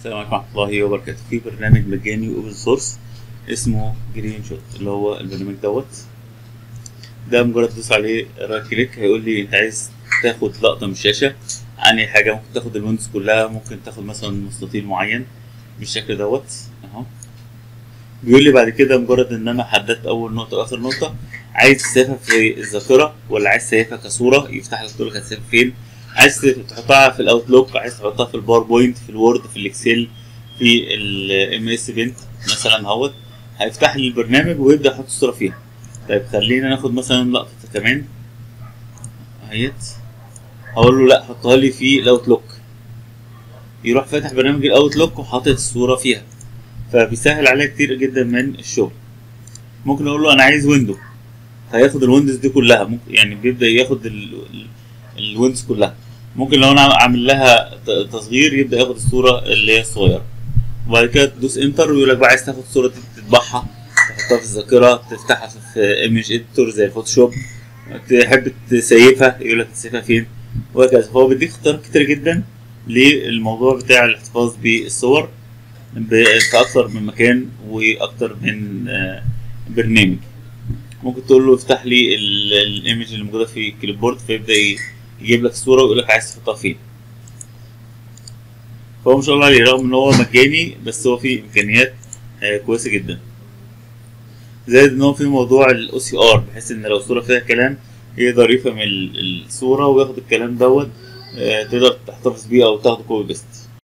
السلام عليكم ورحمة الله وبركاته في برنامج مجاني اوبن سورس اسمه جرين شوت اللي هو البرنامج دوت ده مجرد تدوس عليه رايت كليك هيقول لي انت عايز تاخد لقطة من الشاشة عن أي حاجة ممكن تاخد الويندوز كلها ممكن تاخد مثلا مستطيل معين بالشكل دوت اهو بيقول لي بعد كده مجرد ان انا حددت اول نقطة واخر نقطة عايز تسيبها في الذاكرة ولا عايز تسيبها كصورة يفتح لك تقول لك هتسيبها فين عايز تحطها في الاوتلوك عايز تحطها في الباوربوينت في الوورد في الاكسل في الام اس بنت مثلا اهوت هيفتح لي البرنامج ويبدا يحط الصوره فيها طيب خلينا ناخد مثلا لقطه كمان اهيت هقول له لا حطها لي في الاوتلوك يروح فاتح برنامج الاوتلوك وحاطط الصوره فيها فبيسهل عليا كتير جدا من الشغل ممكن اقول له انا عايز ويندو هياخد الويندوز دي كلها ممكن يعني بيبدا ياخد الويندوز كلها ممكن لو انا عامل لها تصغير يبدا ياخد الصوره اللي هي الصغيره وبعد كده تدوس انتر ويقول لك بقى عايز تاخد صوره تطبعها تحطها في الذاكره تفتحها في ايمج اديتور زي الفوتوشوب تحب تسيفها يقول لك تسيفها فين وهكذا فهو بيديك اختيارات كتير جدا للموضوع بتاع الاحتفاظ بالصور في اكتر من مكان واكتر من برنامج ممكن تقول له افتح لي الايمج اللي موجوده في الكليب بورد فيبدا يجيب لك الصوره ويقول لك عايز تحطها فين فهو ما شاء الله عليه رغم ان هو مجاني بس هو فيه امكانيات كويسه جدا زائد ان هو في موضوع الاو سي ار بحيث ان لو الصوره فيها كلام يقدر يفهم الصوره وياخد الكلام دوت تقدر تحتفظ بيه او تاخده كوبي بيست